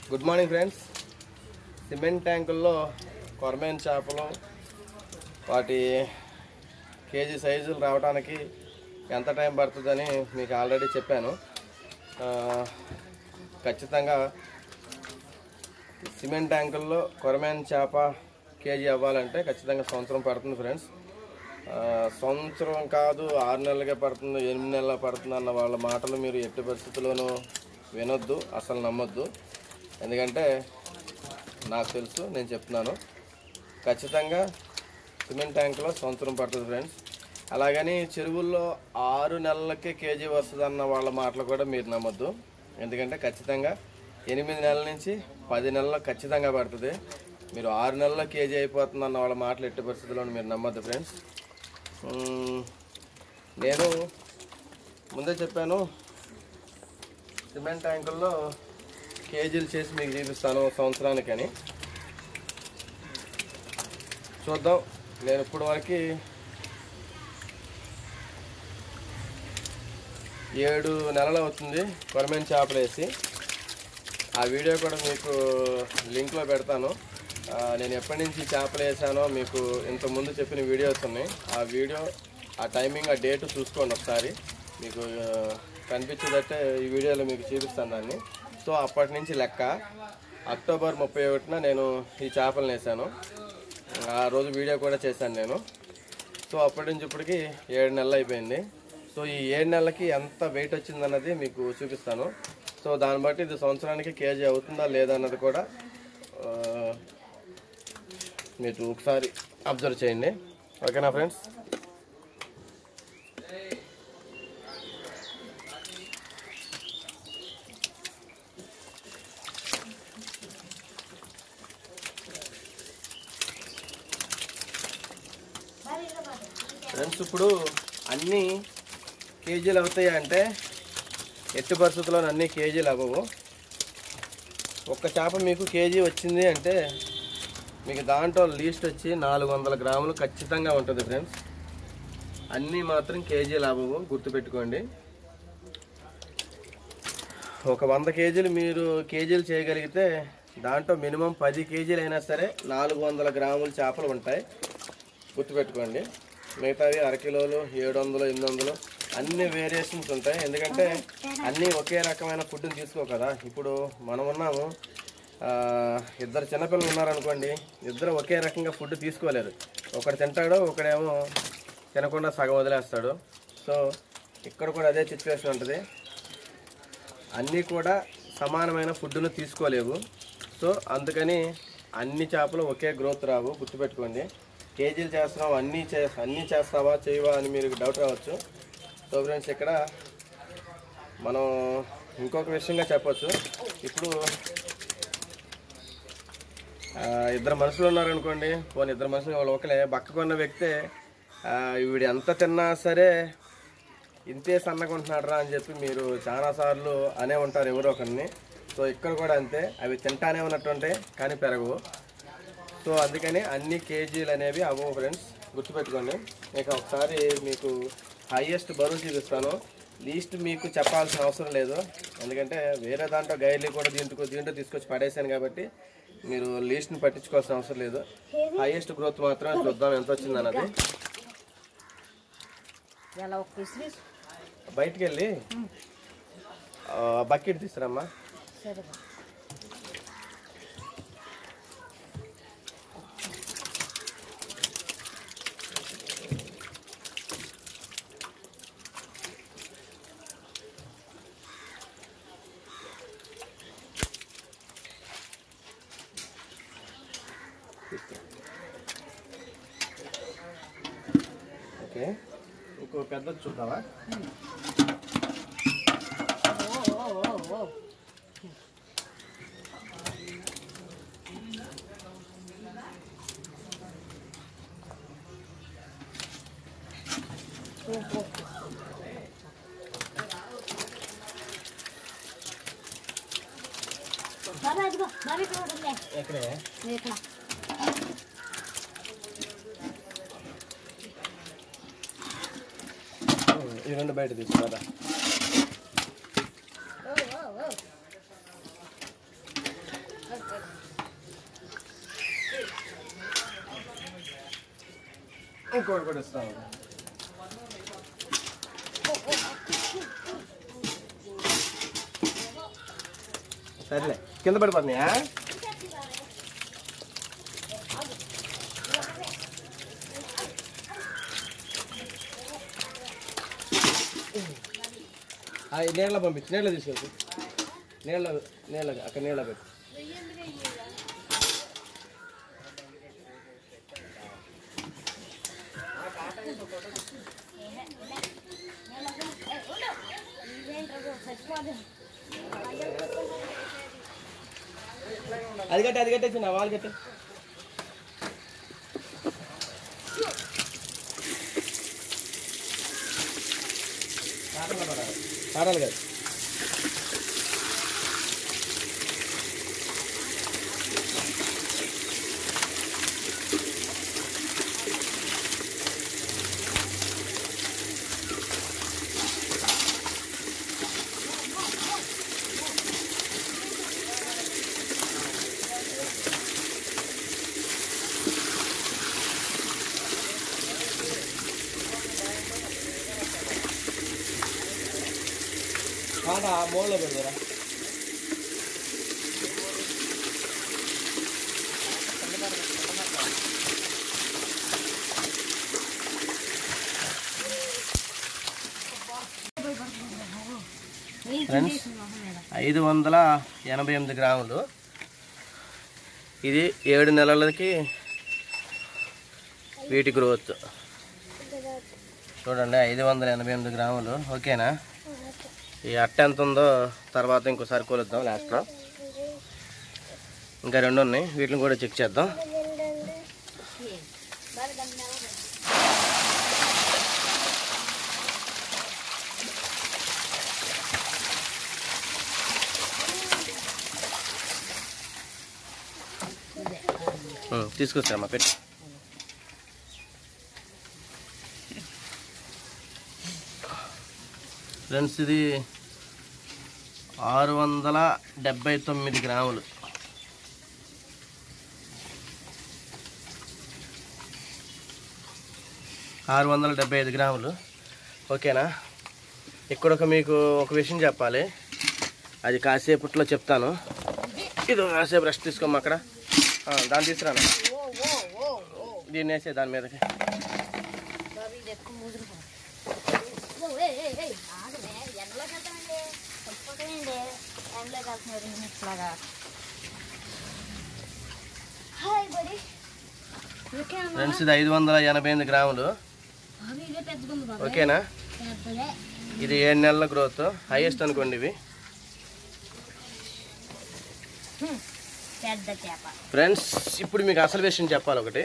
Good morning friends cement ట్యాంకుల్లో కొరమేన్ చేపలు వాటి కేజీ సైజులు రావడానికి ఎంత టైం పడుతుందని మీకు ఆల్రెడీ చెప్పాను ఆ, ఖచ్చితంగా సిమెంట్ ట్యాంకుల్లో కొరమేన్ చేప కేజీ అవ్వాలంటే ఖచ్చితంగా సంవత్సరం పడుతుంది ఫ్రెండ్స్ ఆ, సంవత్సరం కాదు ఆరు నెలలకే పడుతుంది ఎనిమిది నెలల పడుతుంది అన్న వాళ్ళ మాటలు మీరు ఎట్టి పరిస్థితుల్లోనూ వినొద్దు అసలు నమ్మొద్దు ఎందుకంటే నాకు తెలుసు నేను చెప్తున్నాను ఖచ్చితంగా సిమెంట్ ట్యాంకులో సంవత్సరం పడుతుంది ఫ్రెండ్స్ అలాగని చెరువుల్లో ఆరు నెలలకే కేజీ వస్తుంది అన్న వాళ్ళ మాటలు కూడా మీరు నమ్మొద్దు ఎందుకంటే ఖచ్చితంగా ఎనిమిది నెలల నుంచి పది నెలల్లో ఖచ్చితంగా పడుతుంది మీరు ఆరు నెలల్లో కేజీ అయిపోతుంది అన్న వాళ్ళ మాటలు ఎట్టి పరిస్థితుల్లో మీరు నమ్మొద్దు ఫ్రెండ్స్ మ్మ్. నేను ముందే చెప్పాను సిమెంట్ ట్యాంకుల్లో కేజీలు చేసి మీకు చూపిస్తాను సంవత్సరానికని చూద్దాం నేను ఇప్పుడు వరకు ఏడు నెలలు అవుతుంది కొరమేన్ చేపలు వేసి ఆ వీడియో కూడా మీకు లింక్లో పెడతాను ఆ, నేను ఎప్పటి నుంచి చేపలు వేసానో మీకు ఇంతకుముందు చెప్పిన వీడియోస్ ఉన్నాయి ఆ వీడియో ఆ టైమింగ్ ఆ డేట్ చూసుకోండి ఒకసారి మీకు ఆ, కనిపించేదట్టే ఈ వీడియోలో మీకు చూపిస్తాను దాన్ని సో అప్పటి నుంచి లెక్క అక్టోబర్ ముప్పై ఒకటిన నేను ఈ చేపలను వేసాను ఆ రోజు వీడియో కూడా చేశాను నేను సో అప్పటి నుంచి ఇప్పటికి ఏడు నెలలు అయిపోయింది సో ఈ ఏడు నెలలకి ఎంత వెయిట్ వచ్చిందన్నది మీకు చూపిస్తాను సో దాన్ని బట్టి ఇది సంవత్సరానికి కేజీ అవుతుందా లేదా అన్నది కూడా ఆ, మీరు ఒకసారి అబ్జర్వ్ చేయండి ఓకేనా ఫ్రెండ్స్ ఫ్రెండ్స్ ఇప్పుడు అన్ని కేజీలు అవుతాయి అంటే ఎట్టి పరిస్థితుల్లో అన్ని కేజీలు అవ్వవు ఒక్క చేప మీకు కేజీ వచ్చింది అంటే మీకు దాంట్లో లీస్ట్ వచ్చి నాలుగు వందల గ్రాములు ఖచ్చితంగా ఉంటుంది ఫ్రెండ్స్ అన్నీ మాత్రం కేజీలు అవ్వవు గుర్తుపెట్టుకోండి ఒక వంద కేజీలు మీరు కేజీలు చేయగలిగితే దాంట్లో మినిమం పది కేజీలు అయినా సరే నాలుగు వందల గ్రాముల చేపలు ఉంటాయి గుర్తుపెట్టుకోండి మిగతావి అరకిలోలు ఏడు వందలు ఎనిమిది వందలు అన్ని వేరియేషన్స్ ఉంటాయి ఎందుకంటే అన్నీ ఒకే రకమైన ఫుడ్ని తీసుకో కదా ఇప్పుడు మనం ఉన్నాము ఆ, ఇద్దరు చిన్నపిల్లలు ఉన్నారనుకోండి ఇద్దరు ఒకే రకంగా ఫుడ్ తీసుకోలేరు ఒకడు తింటాడు ఒకడేమో తినకుండా సగం వదిలేస్తాడు సో ఇక్కడ కూడా అదే సిచ్యువేషన్ ఉంటుంది అన్నీ కూడా సమానమైన ఫుడ్ను తీసుకోలేవు సో అందుకని అన్ని చేపలు ఒకే గ్రోత్ రావు గుర్తుపెట్టుకోండి కేజీలు చేస్తున్నావు అన్నీ చే అన్నీ చేస్తావా చేయవా అని మీరు డౌట్ రావచ్చు సో ఫ్రెండ్స్ ఇక్కడ మనం ఇంకొక విషయంగా చెప్పొచ్చు ఇప్పుడు ఆ, ఇద్దరు మనుషులు ఉన్నారనుకోండి పోనీ ఇద్దరు మనుషులు వాళ్ళు ఒకలే బక్కకున్న వ్యక్తే ఆ, వీడు ఎంత తిన్నా సరే ఇంతే సన్నగుంటున్నాడు రా అని చెప్పి మీరు చాలా సార్లు అనే ఉంటారు ఎవరో ఒకరిని సో ఇక్కడ కూడా అంతే అవి తింటానే ఉన్నట్టుంటాయి కానీ పెరగవు సో అందుకని అన్ని కేజీలు అనేవి అవ్వవు ఫ్రెండ్స్ గుర్తుపెట్టుకోండి ఇక ఒకసారి మీకు హైయెస్ట్ బరువు చూపిస్తాను లీస్ట్ మీకు చెప్పాల్సిన అవసరం లేదు ఎందుకంటే వేరే దాంట్లో గైడ్లు కూడా దీంట్లో దీంట్లో తీసుకొచ్చి పడేసాను కాబట్టి మీరు లీస్ట్ని పట్టించుకోవాల్సిన అవసరం లేదు హైయెస్ట్ గ్రోత్ మాత్రం చూద్దాం ఎంత వచ్చింది అన్నది ఎలా ఒక పిసిరి బయటికి వెళ్ళి బకెట్ తీసుకురమ్మా సరే ఓకే ఇంకో పెద్ద చూద్దామా ఓ ఓ ఓ ఓ బాబా ఇదిగో బాబా ఇక్కడ ఒకటి ఉందే. ఎక్కడే ఇది ఇక్కడ ఈ రెండు బయట తీసుకురా ఓ ఓ ఓ ఇంకోటి కూడా ఇస్తాను సరేలే కింద పడిపోతున్నాయా అవి నీళ్ళ పంపించు నీళ్ళ తీసుకెళ్ళి నీళ్ళ నీళ్ళ అక్కడ నీళ్ళ పెట్టు అది కట్టి అది కట్టేసి నా వాళ్ళు కట్టే పాడాలి కదా పాట ఆ మూలలో పెడతారా ఫ్రెండ్స్ ఐదు వందల ఎనభై ఎనిమిది గ్రాములు ఇది ఏడు నెలలకి వీటి గ్రోత్ చూడండి ఐదు వందల ఎనభై ఎనిమిది గ్రాములు ఓకేనా ఈ అట్ట ఎంత ఉందో తర్వాత ఇంకోసారి కొలుద్దాం లాస్ట్లో ఇంకా రెండు ఉన్నాయి వీటిని కూడా చెక్ చేద్దాం ఉం, తీసుకొస్తారమ్మా పెట్టి ఫ్రెండ్స్ ఇది ఆరు వందల డెబ్బై తొమ్మిది గ్రాములు ఆరు వందల డెబ్బై ఐదు గ్రాములు ఓకేనా ఇక్కడ ఒక మీకు ఒక విషయం చెప్పాలి అది కాసేపట్లో చెప్తాను ఇది కాసేపు రెస్ట్ తీసుకోమ్మా అక్కడ ఆ, దాన్ని తీసుకురాను ఓ ఓ ఓ ఓ దీన్ని వేసే దాని మీదకి బాబీ ఇది ఎక్కువ ముదురుకో ఓ ఏ ఏ ఏ ఆగలే ఎండలోకి వెళ్తామండి చచ్చిపోతాయండి ఎండలోకి వెళ్తున్నారు ఇట్లాగా హాయ్ బడి ఓకే అమ్మా ఫ్రెండ్స్ ఇది ఐదు వందల ఎనభై ఎనిమిది గ్రాములు బాబీ ఇదే పెద్దగుంది బాబీ ఓకేనా పెద్దదే ఇది ఏడు నెలల గ్రోత్ హైయెస్ట్ అనుకోండి ఇవి హ్మ్. పెద్ద చేప ఫ్రెండ్స్ ఇప్పుడు మీకు అసలు విషయం చెప్పాలి ఒకటి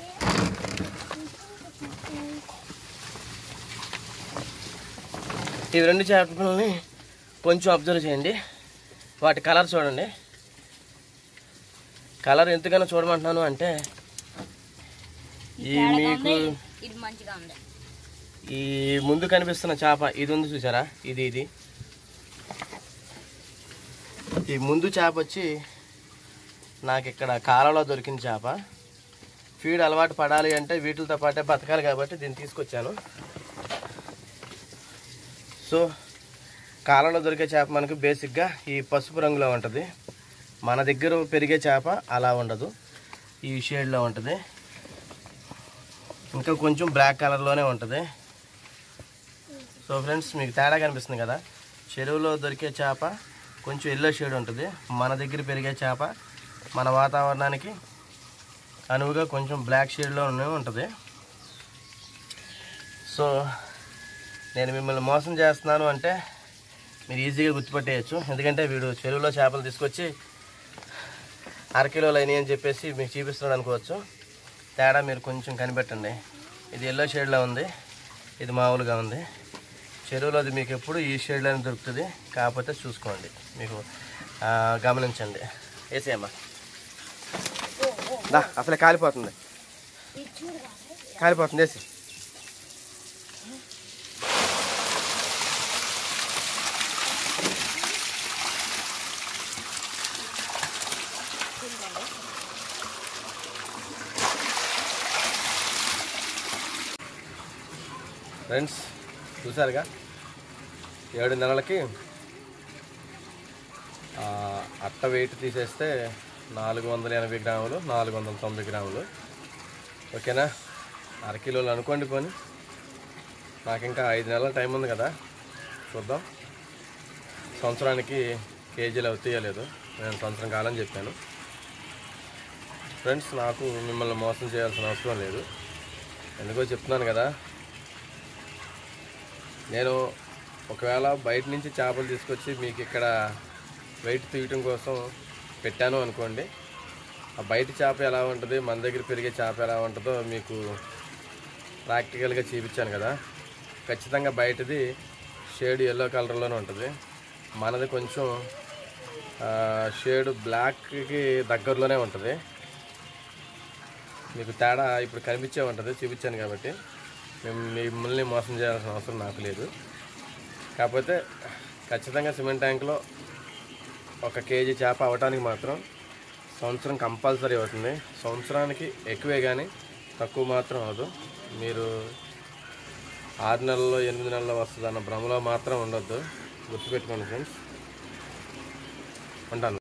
ఈ రెండు చేపలని కొంచెం అబ్జర్వ్ చేయండి వాటి కలర్ చూడండి కలర్ ఎందుకైనా చూడమంటున్నాను అంటే ఈ మీకు ఇది మంచిగా ఉంది ఈ ముందు కనిపిస్తున్న చేప ఇది ఉంది చూసారా ఇది ఇది ఈ ముందు చేప వచ్చి నాకు ఇక్కడ కాలంలో దొరికిన చేప ఫీడ్ అలవాటు పడాలి అంటే వీటితో పాటే బతకాలి కాబట్టి దీన్ని తీసుకొచ్చాను సో కాలంలో దొరికే చేప మనకు బేసిక్గా ఈ పసుపు రంగులో ఉంటుంది మన దగ్గర పెరిగే చేప అలా ఉండదు ఈ షేడ్లో ఉంటుంది ఇంకా కొంచెం బ్లాక్ కలర్లోనే ఉంటుంది సో ఫ్రెండ్స్ మీకు తేడా కనిపిస్తుంది కదా చెరువులో దొరికే చేప కొంచెం ఎల్లో షేడ్ ఉంటుంది మన దగ్గర పెరిగే చేప మన వాతావరణానికి అనువుగా కొంచెం బ్లాక్ షేడ్లోనే ఉంటుంది సో నేను మిమ్మల్ని మోసం చేస్తున్నాను అంటే మీరు ఈజీగా గుర్తుపట్టేయచ్చు ఎందుకంటే వీడు చెరువులో చేపలు తీసుకొచ్చి అరకిలోలు అయినాయి అని చెప్పేసి మీకు చూపిస్తున్నాడు అనుకోవచ్చు తేడా మీరు కొంచెం కనిపెట్టండి ఇది ఎల్లో షేడ్లో ఉంది ఇది మామూలుగా ఉంది చెరువులోది మీకు ఎప్పుడు ఈ షేడ్లోనే దొరుకుతుంది కాకపోతే చూసుకోండి మీకు ఆ, గమనించండి వేసేయమ్మా దా అసలే కాలిపోతుంది ఇది చూడు బాబీ కాలిపోతుంది వేసి ఫ్రెండ్స్ చూసారుగా ఏడు నెలలకి ఆ, అట్ట వెయిట్ తీసేస్తే నాలుగు వందల ఎనభై గ్రాములు నాలుగు వందల తొంభై గ్రాములు ఓకేనా అరకిలోలు అనుకోండి పోనీ నాకు ఇంకా ఐదు నెలల టైం ఉంది కదా చూద్దాం సంవత్సరానికి కేజీలు అవుతాయో లేదు నేను సంవత్సరం కాలం చెప్పాను ఫ్రెండ్స్ నాకు మిమ్మల్ని మోసం చేయాల్సిన అవసరం లేదు ఎందుకో చెప్తున్నాను కదా నేను ఒకవేళ బయట నుంచి చేపలు తీసుకొచ్చి మీకు ఇక్కడ వెయిట్ తీయటం కోసం పెట్టాను అనుకోండి ఆ బయట చేప ఎలా ఉంటుంది మన దగ్గర పెరిగే చేప ఎలా ఉంటుందో మీకు ప్రాక్టికల్గా చూపించాను కదా ఖచ్చితంగా బయటది షేడ్ ఎల్లో కలర్లోనే ఉంటుంది మనది కొంచెం షేడ్ బ్లాక్కి దగ్గరలోనే ఉంటుంది మీకు తేడా ఇప్పుడు కనిపించే ఉంటుంది చూపించాను కాబట్టి మేము మిమ్మల్ని మోసం చేయాల్సిన అవసరం నాకు లేదు కాకపోతే ఖచ్చితంగా సిమెంట్ ట్యాంక్లో ఒక కేజీ చేప అవ్వటానికి మాత్రం సంవత్సరం కంపల్సరీ అవుతుంది సంవత్సరానికి ఎక్కువే కానీ తక్కువ మాత్రం అవదు మీరు ఆరు నెలల్లో ఎనిమిది నెలల్లో వస్తుంది అన్న భ్రమలో మాత్రం ఉండొద్దు గుర్తుపెట్టుకోండి ఫ్రెండ్స్ ఉంటాను